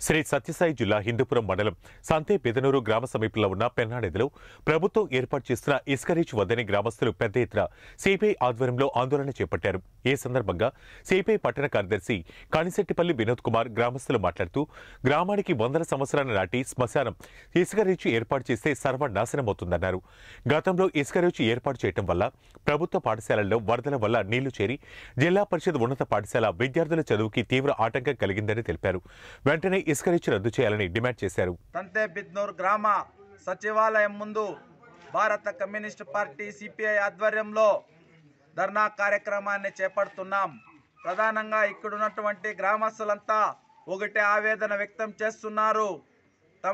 శ్రీ సత్యసాయి జిల్లా హిందూపురం మండలం సంతే పెదనూరు గ్రామ సమీపంలో ఉన్న పెన్నానదిలో ప్రభుత్వం ఏర్పాటు చేస్తున్న ఇసుక రీచ్ వద్దని గ్రామస్తులు పెద్ద ఎత్తున సిపిఐ ఆధ్వర్యంలో ఆందోళన చేపట్టారు ఈ సందర్భంగా సిపిఐ పట్టణ కార్యదర్శి కణిశెట్టిపల్లి వినోద్ కుమార్ గ్రామస్తులు మాట్లాడుతూ గ్రామానికి వందల సంవత్సరాల నాటి శ్మశానం ఇసుక రీచ్ ఏర్పాటు చేస్తే సర్వనాశనమవుతుందన్నారు గతంలో ఇసుక రీచ్ ఏర్పాటు చేయడం వల్ల ప్రభుత్వ పాఠశాలల్లో వరదల వల్ల నీళ్లు చేరి జిల్లా పరిషత్ ఉన్నత పాఠశాల విద్యార్థుల చదువుకి తీవ్ర ఆటంకం కలిగిందని తెలిపారు వెంటనే ఇసుక రీచ్ రద్దు చేయాలని డిమాండ్ చేశారు తంతే బిద్నూర్ గ్రామ సచివాలయం ముందు భారత కమ్యూనిస్ట్ పార్టీ సిపిఐ ఆధ్వర్యంలో ధర్నా కార్యక్రమాన్ని చేపడుతున్నాం ప్రధానంగా ఇక్కడ ఉన్నటువంటి గ్రామస్తులంతా ఒకటే ఆవేదన వ్యక్తం చేస్తున్నారు తమ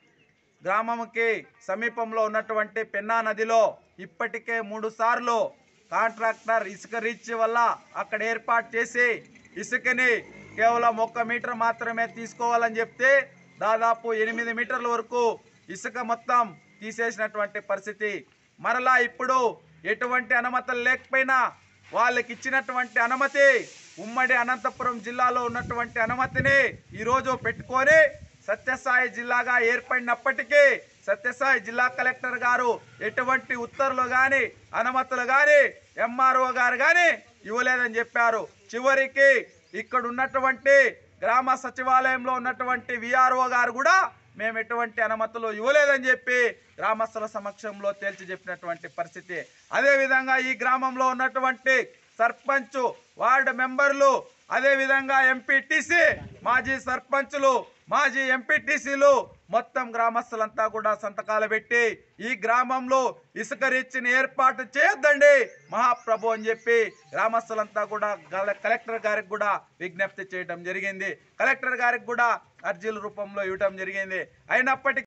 గ్రామంకి సమీపంలో ఉన్నటువంటి పెన్నా నదిలో ఇప్పటికే మూడు సార్లు కాంట్రాక్టర్ ఇసుక రీచ్ వల్ల అక్కడ ఏర్పాటు చేసి ఇసుకని కేవలం ఒక్క మీటర్ మాత్రమే తీసుకోవాలని చెప్తే దాదాపు ఎనిమిది మీటర్ల వరకు ఇసుక మొత్తం తీసేసినటువంటి పరిస్థితి మరలా ఇప్పుడు ఎటువంటి అనుమతులు లేకపోయినా వాళ్ళకి ఇచ్చినటువంటి అనుమతి ఉమ్మడి అనంతపురం జిల్లాలో ఉన్నటువంటి అనుమతిని ఈరోజు పెట్టుకొని సత్యసాయి జిల్లాగా ఏర్పడినప్పటికీ సత్యసాయి జిల్లా కలెక్టర్ గారు ఎటువంటి ఉత్తర్వులు కానీ అనుమతులు కానీ ఎంఆర్ఓ గారు కానీ ఇవ్వలేదని చెప్పారు చివరికి ఇక్కడ ఉన్నటువంటి గ్రామ సచివాలయంలో ఉన్నటువంటి విఆర్ఓ గారు కూడా మేము ఎటువంటి అనుమతులు ఇవ్వలేదని చెప్పి గ్రామస్తుల సమక్షంలో తేల్చి చెప్పినటువంటి పరిస్థితి అదేవిధంగా ఈ గ్రామంలో ఉన్నటువంటి సర్పంచ్ వార్డు మెంబర్లు అదేవిధంగా ఎంపీటీసీ మాజీ సర్పంచులు మాజీ ఎంపీటీసీలు మొత్తం గ్రామస్తులంతా కూడా సంతకాలు పెట్టి ఈ గ్రామంలో ఇసుక రీచ్ని ఏర్పాటు చేయొద్దండి మహాప్రభు అని చెప్పి గ్రామస్తులంతా కూడా గల- కలెక్టర్ గారికి కూడా విజ్ఞప్తి చేయడం జరిగింది కలెక్టర్ గారికి కూడా అర్జీల రూపంలో ఇవ్వడం జరిగింది అయినప్పటికీ